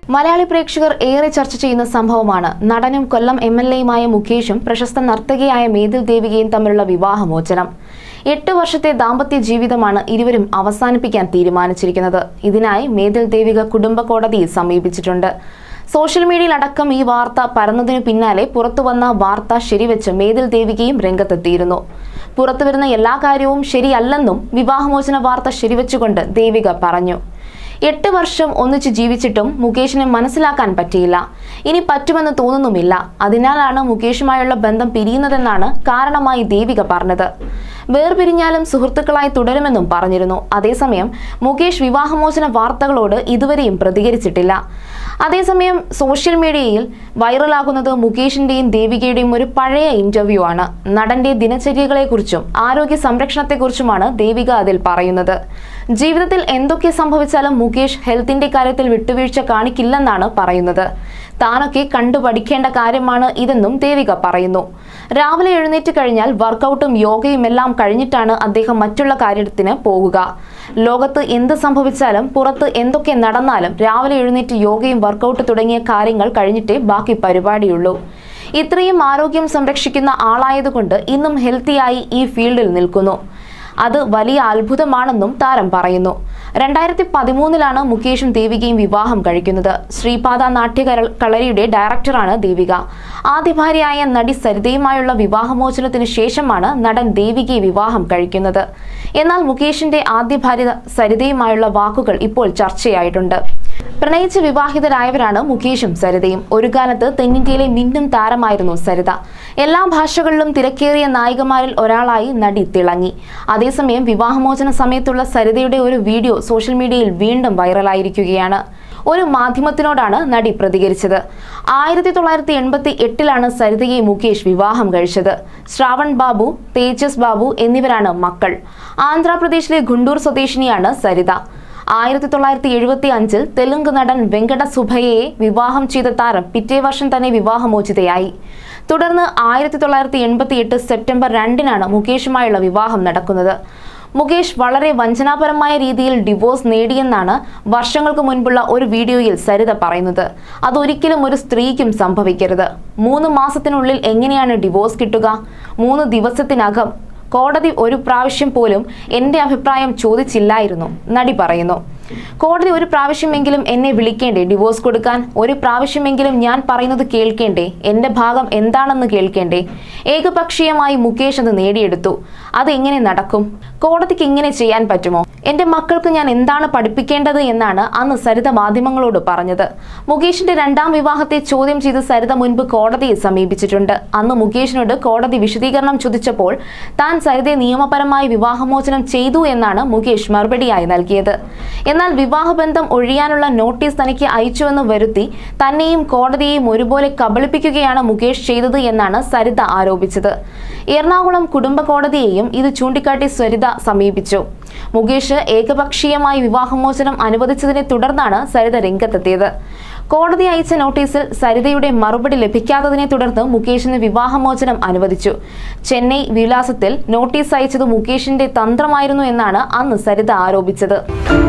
മലയാളി പ്രേക്ഷകർ ഏറെ ചർച്ച ചെയ്യുന്ന സംഭവമാണ് നടനും കൊല്ലം എം എൽ എയുമായ മുകേഷും പ്രശസ്ത നർത്തകിയായ മേതിൽ ദേവികയും തമ്മിലുള്ള വിവാഹമോചനം എട്ട് വർഷത്തെ ദാമ്പത്യ ജീവിതമാണ് ഇരുവരും അവസാനിപ്പിക്കാൻ തീരുമാനിച്ചിരിക്കുന്നത് ഇതിനായി മേതിൽ ദേവിക കുടുംബ കോടതിയെ സമീപിച്ചിട്ടുണ്ട് സോഷ്യൽ മീഡിയയിൽ അടക്കം ഈ വാർത്ത പരന്നതിനു പിന്നാലെ പുറത്തുവന്ന വാർത്ത ശരിവെച്ച് മേതിൽ ദേവികയും രംഗത്തെത്തിയിരുന്നു പുറത്തുവരുന്ന എല്ലാ കാര്യവും ശരിയല്ലെന്നും വിവാഹമോചന വാർത്ത ശരിവെച്ചുകൊണ്ട് ദേവിക പറഞ്ഞു എട്ട് വർഷം ഒന്നിച്ച് ജീവിച്ചിട്ടും മുകേഷിനെ മനസ്സിലാക്കാൻ പറ്റിയില്ല ഇനി പറ്റുമെന്ന് തോന്നുന്നുമില്ല അതിനാലാണ് മുകേഷുമായുള്ള ബന്ധം പിരിയുന്നതെന്നാണ് കാരണമായി ദേവിക പറഞ്ഞത് വേർപിരിഞ്ഞാലും സുഹൃത്തുക്കളായി തുടരുമെന്നും പറഞ്ഞിരുന്നു അതേസമയം മുകേഷ് വിവാഹമോചന വാർത്തകളോട് ഇതുവരെയും പ്രതികരിച്ചിട്ടില്ല അതേസമയം സോഷ്യൽ മീഡിയയിൽ വൈറലാകുന്നത് മുകേഷിന്റെയും ദേവികയുടെയും ഒരു പഴയ ഇന്റർവ്യൂ ആണ് നടന്റെ ദിനചര്യകളെക്കുറിച്ചും ആരോഗ്യ സംരക്ഷണത്തെക്കുറിച്ചുമാണ് ദേവിക അതിൽ പറയുന്നത് ജീവിതത്തിൽ എന്തൊക്കെ സംഭവിച്ചാലും മുകേഷ് ഹെൽത്തിന്റെ കാര്യത്തിൽ വിട്ടുവീഴ്ച കാണിക്കില്ലെന്നാണ് പറയുന്നത് താനൊക്കെ കണ്ടു പഠിക്കേണ്ട കാര്യമാണ് ഇതെന്നും ദേവിക പറയുന്നു രാവിലെ എഴുന്നേറ്റ് കഴിഞ്ഞാൽ വർക്കൗട്ടും യോഗയും എല്ലാം കഴിഞ്ഞിട്ടാണ് അദ്ദേഹം മറ്റുള്ള കാര്യത്തിന് പോകുക ലോകത്ത് എന്ത് സംഭവിച്ചാലും പുറത്ത് എന്തൊക്കെ നടന്നാലും രാവിലെ എഴുന്നേറ്റ് യോഗയും വർക്കൗട്ട് തുടങ്ങിയ കാര്യങ്ങൾ കഴിഞ്ഞിട്ടേ ബാക്കി പരിപാടിയുള്ളൂ ഇത്രയും ആരോഗ്യം സംരക്ഷിക്കുന്ന ആളായതുകൊണ്ട് ഇന്നും ഹെൽത്തിയായി ഈ ഫീൽഡിൽ നിൽക്കുന്നു അത് വലിയ അത്ഭുതമാണെന്നും താരം പറയുന്നു രണ്ടായിരത്തി പതിമൂന്നിലാണ് മുകേഷും ദേവികയും വിവാഹം കഴിക്കുന്നത് ശ്രീപാദ നാട്യ കര- കളരിയുടെ ഡയറക്ടറാണ് ദേവിക ആദ്യ ഭാര്യയായ നടി സരിതയുമായുള്ള വിവാഹമോചനത്തിന് ശേഷമാണ് നടൻ ദേവികയെ വിവാഹം കഴിക്കുന്നത് എന്നാൽ മുകേഷിന്റെ ആദ്യ ഭാര്യ സരിതയുമായുള്ള വാക്കുകൾ ഇപ്പോൾ ചർച്ചയായിട്ടുണ്ട് പ്രണയിച്ച് വിവാഹിതരായവരാണ് മുകേഷും സരിതയും ഒരു കാലത്ത് തെന്നിന്ത്യയിലെ മിന്നും താരമായിരുന്നു സരിത എല്ലാ ഭാഷകളിലും തിരക്കേറിയ നായികമാരിൽ ഒരാളായി നടി തിളങ്ങി അതേസമയം വിവാഹമോചന സമയത്തുള്ള സരിതയുടെ ഒരു വീഡിയോ സോഷ്യൽ മീഡിയയിൽ വീണ്ടും വൈറലായിരിക്കുകയാണ് ഒരു മാധ്യമത്തിനോടാണ് നടി പ്രതികരിച്ചത് ആയിരത്തി തൊള്ളായിരത്തി എൺപത്തി എട്ടിലാണ് സരിതയെ മുകേഷ് വിവാഹം കഴിച്ചത് ശ്രാവൺ ബാബു തേജസ് ബാബു എന്നിവരാണ് മക്കൾ ആന്ധ്രാപ്രദേശിലെ ഗുണ്ടൂർ സ്വദേശിനിയാണ് സരിത ആയിരത്തി തൊള്ളായിരത്തി എഴുപത്തി അഞ്ചിൽ തെലുങ്ക് നടൻ വെങ്കട സുഭയെ വിവാഹം ചെയ്ത താരം പിറ്റേ വർഷം തന്നെ വിവാഹമോചിതയായി തുടർന്ന് ആയിരത്തി തൊള്ളായിരത്തി എൺപത്തി എട്ട് സെപ്റ്റംബർ രണ്ടിനാണ് മുകേഷുമായുള്ള വിവാഹം നടക്കുന്നത് മുകേഷ് വളരെ വഞ്ചനാപരമായ രീതിയിൽ ഡിവോഴ്സ് നേടിയെന്നാണ് വർഷങ്ങൾക്ക് മുൻപുള്ള ഒരു വീഡിയോയിൽ സരിത പറയുന്നത് അതൊരിക്കലും ഒരു സ്ത്രീക്കും സംഭവിക്കരുത് മൂന്ന് മാസത്തിനുള്ളിൽ എങ്ങനെയാണ് ഡിവോഴ്സ് കിട്ടുക മൂന്ന് ദിവസത്തിനകം കോടതി ഒരു പ്രാവശ്യം പോലും എന്റെ അഭിപ്രായം ചോദിച്ചില്ലായിരുന്നു നടി പറയുന്നു കോടതി ഒരു പ്രാവശ്യമെങ്കിലും എന്നെ വിളിക്കേണ്ടേ ഡിവോഴ്സ് കൊടുക്കാൻ ഒരു പ്രാവശ്യമെങ്കിലും ഞാൻ പറയുന്നത് കേൾക്കേണ്ടേ എന്റെ ഭാഗം എന്താണെന്ന് കേൾക്കേണ്ടേ ഏകപക്ഷീയമായി മുകേഷ് അത് നേടിയെടുത്തു അത് എങ്ങനെ നടക്കും കോടതിക്ക് ഇങ്ങനെ ചെയ്യാൻ പറ്റുമോ എന്റെ മക്കൾക്ക് ഞാൻ എന്താണ് പഠിപ്പിക്കേണ്ടത് എന്നാണ് അന്ന് സരിത മാധ്യമങ്ങളോട് പറഞ്ഞത് മുകേഷിന്റെ രണ്ടാം വിവാഹത്തെ ചോദ്യം ചെയ്ത് സരിത മുൻപ് കോടതിയെ സമീപിച്ചിട്ടുണ്ട് അന്ന് മുകേഷിനോട് കോടതി വിശദീകരണം ചോദിച്ചപ്പോൾ താൻ സരിതയെ നിയമപരമായി വിവാഹമോചനം ചെയ്തു എന്നാണ് മുകേഷ് മറുപടിയായി നൽകിയത് എന്നാൽ വിവാഹബന്ധം ഒഴിയാനുള്ള നോട്ടീസ് തനിക്ക് അയച്ചുവെന്ന് വരുത്തി തന്നെയും കോടതിയെയും ഒരുപോലെ കബളിപ്പിക്കുകയാണ് മുകേഷ് ചെയ്തത് എന്നാണ് സരിത ആരോപിച്ചത് എറണാകുളം കുടുംബ കോടതിയെയും ഇത് ചൂണ്ടിക്കാട്ടി സരിത സമീപിച്ചു മുകേഷ് ഏകപക്ഷീയമായി വിവാഹമോചനം അനുവദിച്ചതിനെ തുടർന്നാണ് സരിത രംഗത്തെത്തിയത് കോടതി അയച്ച നോട്ടീസിൽ സരിതയുടെ മറുപടി ലഭിക്കാത്തതിനെ തുടർന്ന് മുകേഷിന് വിവാഹമോചനം അനുവദിച്ചു ചെന്നൈ വിലാസത്തിൽ നോട്ടീസ് അയച്ചത് മുകേഷിന്റെ തന്ത്രമായിരുന്നു എന്നാണ് അന്ന് സരിത ആരോപിച്ചത്